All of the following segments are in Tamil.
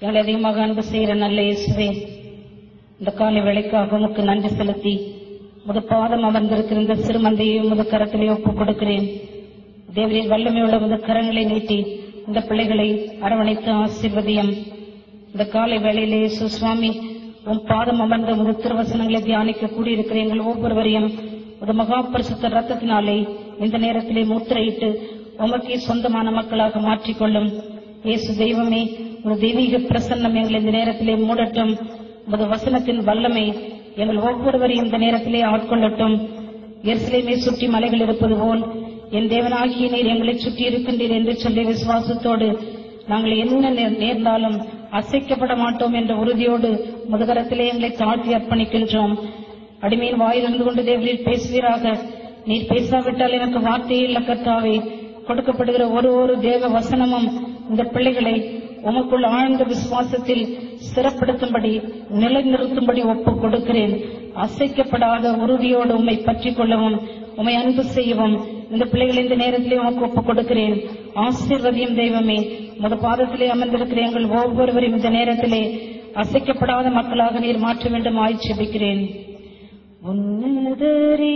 எங்களை அதிகமாக அன்பு செய்கிற நல்ல இயேசுவே இந்த காலை வேளைக்காக உமக்கு நன்றி செலுத்தி முது பாதம் அமர்ந்திருக்கிற இந்த சிறுமந்தையை முது கரத்திலே ஒப்புக் கொடுக்கிறேன் தேவரின் வல்லமையுள்ள முது கரங்களை நீட்டி இந்த பிள்ளைகளை அரவணைத்து ஆசீர்வதியம் இந்த காலை வேளையிலே இயேசு சுவாமி உன் பாதம் அமர்ந்த முது திருவசனங்களை தியானிக்க கூடியிருக்கிற எங்கள் ஒவ்வொருவரையும் ஒரு மகா பரிசுத்த ரத்தத்தினாலே இந்த நேரத்திலே முத்திரையிட்டு உமக்கே சொந்தமான மக்களாக மாற்றிக்கொள்ளும் இயேசு தெய்வமே ஒரு தெய்வீக பிரசன்னம் எங்களை இந்த நேரத்திலே மூடட்டும் உமது வசனத்தின் வல்லமை எங்கள் ஒவ்வொருவரையும் இந்த நேரத்திலே ஆட்கொள்ளட்டும் எருசலேமை சுற்றி மலைகள் இருப்பது போல் என் தேவனாகிய நீர் எங்களை சுற்றி இருக்கின்றீர் என்று சொல்லி விசுவாசத்தோடு நாங்கள் என்ன நே- நேர்ந்தாலும் அசைக்கப்பட மாட்டோம் என்ற உறுதியோடு முதுகரத்திலே எங்களை தாழ்த்தி அர்ப்பணிக்கின்றோம் அடிமையின் வாயிலிருந்து கொண்டு தேவனில் பேசுவீராக நீர் பேசாவிட்டால் எனக்கு வார்த்தையே இல்ல கர்த்தாவே கொடுக்கப்படுகிற ஒரு ஒரு தேவ வசனமும் இந்த பிள்ளைகளை உமக்குள் ஆழ்ந்த விசுவாசத்தில் ஸ்திரப்படுத்தும்படி நிலைநிறுத்தும்படி ஒப்புக் கொடுக்கிறேன் அசைக்கப்படாத உறுதியோடு உம்மை பற்றிக் கொள்ளவும் உம்மை அன்பு செய்யவும் இந்த பிள்ளைகளை இந்த நேரத்திலே உமக்கு ஒப்புக் கொடுக்கிறேன் ஆசீர்வதியும் தெய்வமே முத பாதத்திலே அமர்ந்திருக்கிற எங்கள் ஒவ்வொருவரையும் இந்த நேரத்திலே அசைக்கப்படாத மக்களாக நீர் மாற்ற வேண்டும் ஆய்ச்சிபிக்கிறேன் உன்னதரே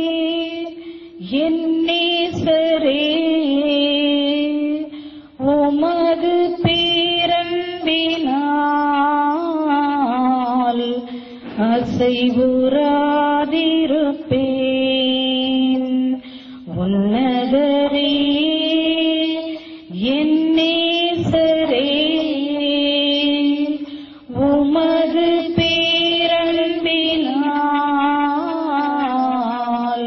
என் நேசரே உமது பேரன்பினால் அசைவுறாதிருப்பேன் உன்னதரே என் நேசரே உமது பேரன்பினால்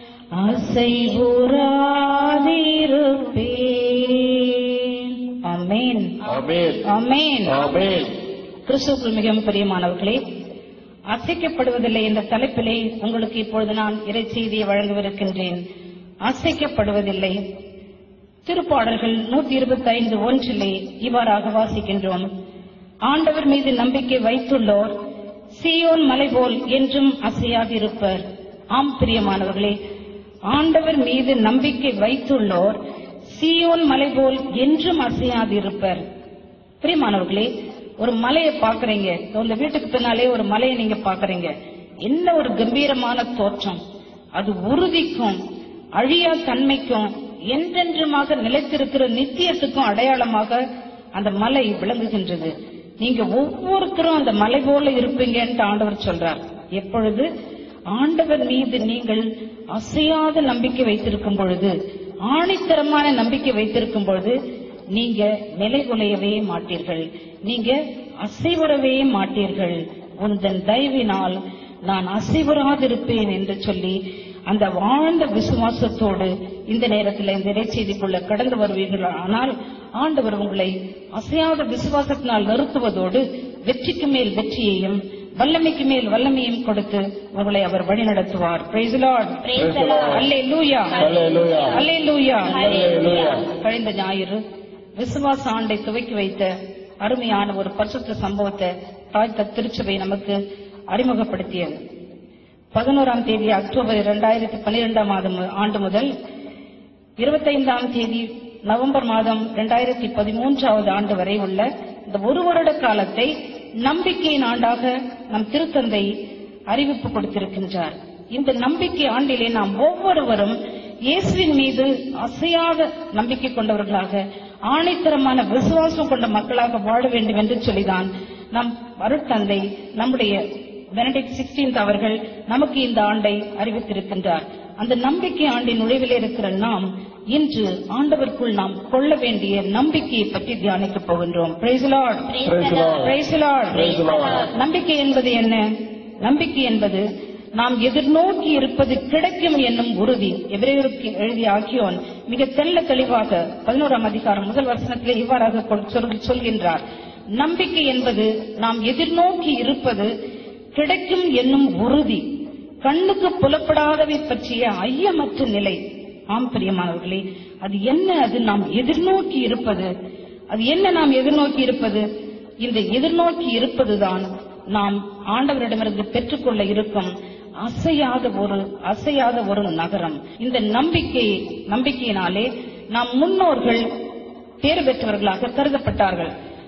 அசைவுறாதிருப்பேன் அமேன் ஆமென் அமேன் ஆமென் கிறிஸ்துவுக்குள் மிகவும் பிரியமானவர்களே அசைக்கப்படுவதில்லை என்ற தலைப்பிலே உங்களுக்கு இப்பொழுது நான் இறை செய்தியை வழங்கவிருக்கின்றேன் அசைக்கப்படுவதில்லை திருப்பாடல்கள் நூத்தி இருபத்தி ஐந்து ஒன்றிலே இவ்வாறாக வாசிக்கின்றோம் ஆண்டவர் மீது நம்பிக்கை வைத்துள்ளோர் சீயோன் மலை போல் என்றும் அசையாதிருப்பர் ஆம் பிரியமானவர்களே ஆண்டவர் மீது நம்பிக்கை வைத்துள்ளோர் சீயோன் மலை போல் என்றும் அசையாதிருப்பர் பிரியமானவர்களே ஒரு மலையை பாக்குறீங்க உங்க வீட்டுக்கு பின்னாலே ஒரு மலையை நீங்க பாக்குறீங்க என்ன ஒரு கம்பீரமான தோற்றம் அது உறுதிக்கும் அழியா தன்மைக்கும் என்றென்றுமாக நிலைத்திருக்கிற நித்தியத்துக்கும் அடையாளமாக அந்த மலை விளங்குகின்றது நீங்க ஒவ்வொருத்தரும் அந்த மலை போல இருப்பீங்கன்னு ஆண்டவர் சொல்றார் எப்பொழுது ஆண்டவர் மீது நீங்கள் அசையாத நம்பிக்கை வைத்திருக்கும் பொழுது ஆணித்தரமான நம்பிக்கை வைத்திருக்கும் பொழுது நீங்க நிலைகுலையவே மாட்டீர்கள் நீங்க அசைவுறவே மாட்டீர்கள் உந்தன் தயவினால் நான் அசைவுறாதிருப்பேன் என்று சொல்லி அந்த வாழ்ந்த விசுவாசத்தோடு இந்த நேரத்தில் இந்த இறைச்செய்திக்குள்ள கடந்து வருவீர்கள் ஆனால் ஆண்டவர் உங்களை அசையாத விசுவாசத்தினால் நிறுத்துவதோடு வெற்றிக்கு மேல் வெற்றியையும் வல்லமைக்கு மேல் வல்லமையும் கொடுத்து உங்களை அவர் வழிநடத்துவார் Praise the Lord. Praise the Lord. Hallelujah. Hallelujah. Hallelujah. Hallelujah. கழிந்த ஞாயிறு விசுவாச ஆண்டை துவக்கி வைத்த அருமையான ஒரு பரிசுத்த சம்பவத்தை தாய்த்த திருச்சபை நமக்கு அறிமுகப்படுத்தியது பதினோராம் தேதி அக்டோபர் இரண்டாயிரத்தி பன்னிரெண்டாம் மாதம் ஆண்டு முதல் இருபத்தைந்தாம் தேதி நவம்பர் மாதம் இரண்டாயிரத்தி பதிமூன்றாவது ஆண்டு வரை உள்ள இந்த ஒரு வருட காலத்தை நம்பிக்கையின் ஆண்டாக நம் திருத்தந்தை அறிவிப்பு கொடுத்திருக்கின்றார் இந்த நம்பிக்கை ஆண்டிலே நாம் ஒவ்வொருவரும் இயேசுவின் மீது அசையாத நம்பிக்கை கொண்டவர்களாக ஆணைத்தரமான விசுவாசம் கொண்ட மக்களாக வாழ வேண்டும் என்று சொல்லிதான் நம் அருட்தந்தை நம்முடைய பெனடிக்ட் சிக்ஸ்டீன்த் அவர்கள் நமக்கு இந்த ஆண்டை அறிவித்திருக்கின்றார் அந்த நம்பிக்கை ஆண்டின் நுழைவில் இருக்கிற நாம் இன்று ஆண்டவருக்குள் நாம் கொள்ள வேண்டிய நம்பிக்கையை பற்றி தியானிக்கப் போகின்றோம் Praise the Lord. Praise the Lord. Praise the Lord. Praise the Lord. நம்பிக்கை என்பது என்ன நம்பிக்கை என்பது நாம் எதிர்நோக்கி இருப்பது கிடைக்கும் என்னும் உறுதி எபிரேயருக்கு எழுதிய ஆக்கியோன் மிக தெள்ள தெளிவாக பதினோராம் அதிகாரம் முதல் வசனத்திலே இவ்வாறாக கொள்- சொல்- சொல்கின்றார் நம்பிக்கை என்பது நாம் எதிர்நோக்கி இருப்பது கிடைக்கும் என்னும் உறுதி கண்ணுக்கு புலப்படாதவை பற்றிய ஐயமற்ற நிலை ஆம் பிரியமானவர்களே அது என்ன அது நாம் எதிர்நோக்கி இருப்பது அது என்ன நாம் எதிர்நோக்கி இருப்பது இந்த எதிர்நோக்கி இருப்பதுதான் நாம் ஆண்டவரிடமிருந்து பெற்றுக்கொள்ள இருக்கும் அசையாத ஒரு அசையாத ஒரு நகரம் இந்த நம்பிக்கை நம்பிக்கையினாலே நாம் முன்னோர்கள் பேறு பெற்றவர்களாக கருதப்பட்டார்கள்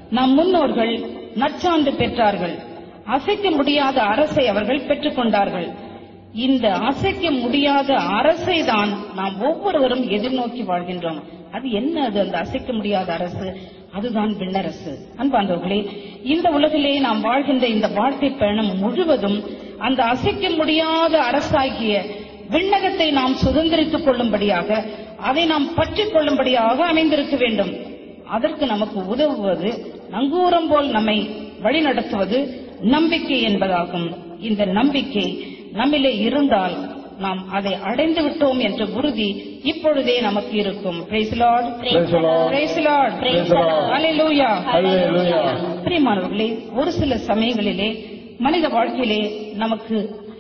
நம் முன்னோர்கள் நற்சான்று பெற்றார்கள் அசைக்க முடியாத அரசை அவர்கள் பெற்றுக்கொண்டார்கள் இந்த அசைக்க முடியாத அரசை தான் நாம் ஒவ்வொருவரும் எதிர்நோக்கி வாழ்கின்றோம் அது என்ன அது அந்த அசைக்க முடியாத அரசு அதுதான் விண்ணரசு அன்பாந்தவர்களே இந்த உலகிலே நாம் வாழ்கின்ற இந்த வாழ்க்கை பயணம் முழுவதும் அந்த அசைக்க முடியாத அரசாகிய விண்ணகத்தை நாம் சுதந்திரித்துக் கொள்ளும்படியாக அதை நாம் பற்றிக் கொள்ளும்படியாக அமைந்திருக்க வேண்டும் அதற்கு நமக்கு உதவுவது நங்கூரம் போல் நம்மை வழிநடத்துவது நம்பிக்கை என்பதாகும் இந்த நம்பிக்கை நம்மிலே இருந்தால் நாம் அதை அடைந்து விட்டோம் என்ற உறுதி இப்பொழுதே நமக்கு இருக்கும் Praise the Lord. Praise the Lord. Praise the Lord. Praise the Lord. Hallelujah. Hallelujah. பிரியமானவர்களே ஒரு சில சமயங்களிலே மனித வாழ்க்கையிலே நமக்கு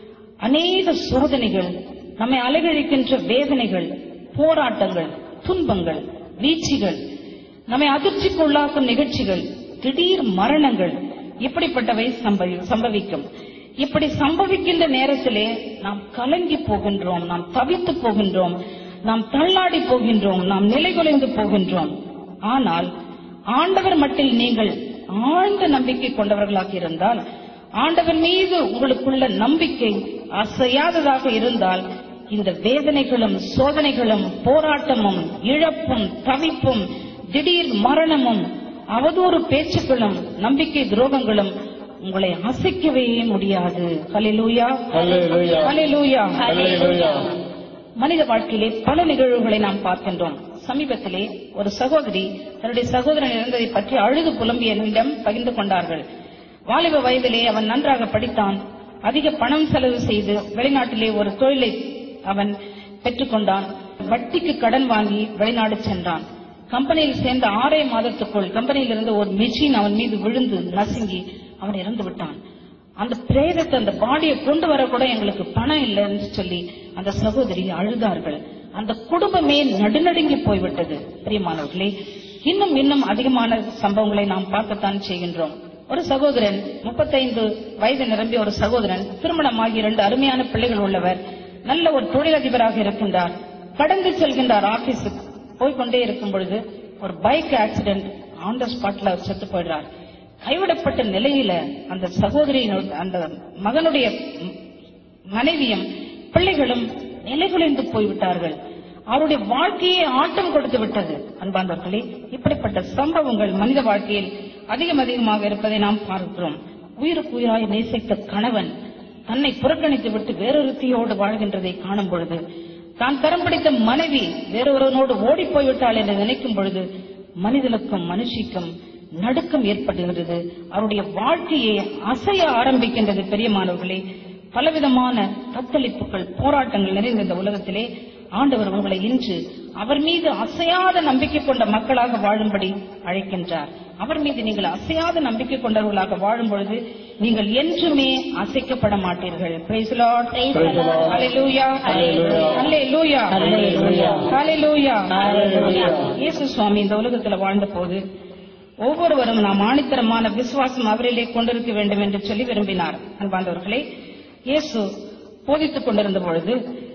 அநேக சோதனைகள் நம்மை அலைகழிக்கின்ற வேதனைகள் போராட்டங்கள் துன்பங்கள் வீழ்ச்சிகள் நம்மை அதிர்ச்சிக்கு உள்ளாக்கும் நிகழ்ச்சிகள் திடீர் மரணங்கள் இப்படிப்பட்டவை சம்பவி- சம்பவிக்கும் இப்படி சம்பவிக்கின்ற நேரத்திலே நாம் கலங்கி போகின்றோம் நாம் தவித்து போகின்றோம் நாம் தள்ளாடி போகின்றோம் நாம் நிலைகுலைந்து போகின்றோம் ஆனால் ஆண்டவர் மட்டில் நீங்கள் ஆழ்ந்த நம்பிக்கை கொண்டவர்களாக இருந்தால் ஆண்டவர் மீது உங்களுக்குள்ள நம்பிக்கை அசையாததாக இருந்தால் இந்த வேதனைகளும் சோதனைகளும் போராட்டமும் இழப்பும் தவிப்பும் திடீர் மரணமும் அவதூறு பேச்சுக்களும் நம்பிக்கை துரோகங்களும் உங்களை அசைக்கவே முடியாது ஹalleluya Hallelujah. ஹalleluya Hallelujah. மனித வாழ்க்கையிலே பல நிகழ்வுகளை நாம் பார்க்கின்றோம் சமீபத்திலே ஒரு சகோதரி தன்னுடைய சகோதரன் இறந்ததை பற்றி அழுது புலம்பிய என்னிடம் பகிர்ந்து கொண்டார்கள் வாலிப வயதிலே அவன் நன்றாக படித்தான் அதிக பணம் செலவு செய்து வெளிநாட்டிலே ஒரு தொழிலை அவன் பெற்றுக்கொண்டான் வட்டிக்கு கடன் வாங்கி வெளிநாடு சென்றான் கம்பெனியில் சேர்ந்த ஆறே மாதத்துக்குள் கம்பெனியில் இருந்து ஒரு மெஷின் அவன் மீது விழுந்து நசுங்கி அவன் இறந்து விட்டான் அந்த பிரேதத்தை அந்த பாடியை கொண்டு வர கூட எங்களுக்கு பணம் இல்லைன்னு சொல்லி அந்த சகோதரி அழுதார்கள் அந்த குடும்பமே நடுநடுங்கி போய்விட்டது பிரியமானவர்களே இன்னும் இன்னும் அதிகமான சம்பவங்களை நாம் பார்க்கத்தான் செய்கின்றோம் ஒரு சகோதரன் முப்பத்தைந்து வயது நிரம்பிய ஒரு சகோதரன் திருமணமாகி இரண்டு அருமையான பிள்ளைகள் உள்ளவர் நல்ல ஒரு தொழிலதிபராக இருக்கின்றார் கடந்து செல்கின்றார் ஆபீஸுக்கு போய்கொண்டே இருக்கும் பொழுது ஒரு பைக் ஆக்சிடென்ட் ஆன் த ஸ்பாட்ல செத்து போயிடுறார் கைவிடப்பட்ட நிலையில அந்த சகோதரியினுடைய அந்த மகனுடைய ம், மனைவியும் பிள்ளைகளும் நிலைகுலைந்து போய்விட்டார்கள் அவருடைய வாழ்க்கையே ஆட்டம் கொடுத்து விட்டது அன்பார்ந்தவர்களே இப்படிப்பட்ட சம்பவங்கள் மனித வாழ்க்கையில் அதிகம் அதிகமாக இருப்பதை நாம் பார்க்கிறோம் உயிருக்கு உயிராய் நேசித்த கணவன் தன்னை புறக்கணித்து விட்டு வேறொருத்தியோடு வாழ்கின்றதை காணும் பொழுது தான் கரம் பிடித்த மனைவி வேறொருவனோடு ஓடிப் போய்விட்டாள் என்று நினைக்கும் பொழுது மனிதனுக்கும் மனுஷிக்கும் நடுக்கம் ஏற்படுகிறது அவருடைய வாழ்க்கையை அசைய ஆரம்பிக்கின்றது பெரியமானவர்களே பலவிதமான தத்தளிப்புகள் போராட்டங்கள் நிறைந்த இந்த உலகத்திலே ஆண்டவர் உங்களை இன்று அவர் மீது அசையாத நம்பிக்கை கொண்ட மக்களாக வாழும்படி அழைக்கின்றார் அவர் மீது நீங்கள் அசையாத நம்பிக்கை கொண்டவர்களாக வாழும் பொழுது நீங்கள் என்றுமே அசைக்கப்பட மாட்டீர்கள் Praise the Lord. Praise the Lord. Hallelujah. Hallelujah. Hallelujah. Hallelujah. Hallelujah. Hallelujah. இயேசு சுவாமி இந்த உலகத்தில் வாழ்ந்த போது ஒவ்வொருவரும் நாம் ஆணித்தரமான விசுவாசம் அவரிலே கொண்டிருக்க வேண்டும் என்று சொல்லி விரும்பினார் அன்பாந்தவர்களே இயேசு போதித்துக் கொண்டிருந்த பொழுது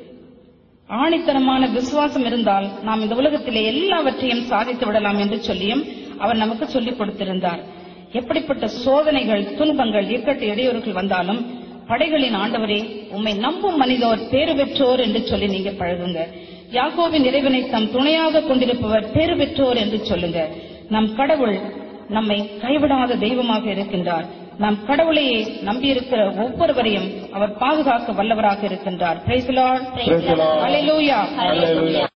ஆணித்தரமான விசுவாசம் இருந்தால் நாம் இந்த உலகத்திலே எல்லாவற்றையும் சாதித்து விடலாம் என்று சொல்லியும் அவர் நமக்கு சொல்லிக் கொடுத்திருந்தார் எப்படிப்பட்ட சோதனைகள் துன்பங்கள் இக்கட்டு இடையூறுகள் வந்தாலும் படைகளின் ஆண்டவரே உம்மை நம்பும் மனிதோர் பேறு பெற்றோர் என்று சொல்லி நீங்க பழகுங்க யாக்கோபின் இறைவனை தம் துணையாக கொண்டிருப்பவர் பேறு பெற்றோர் என்று சொல்லுங்க நம் கடவுள் நம்மை கைவிடாத தெய்வமாக இருக்கின்றார் நாம் கடவுளையே நம்பியிருக்கிற ஒவ்வொருவரையும் அவர் பாதுகாக்க வல்லவராக இருக்கின்றார் Praise the Lord. Praise the Lord. Hallelujah. Hallelujah.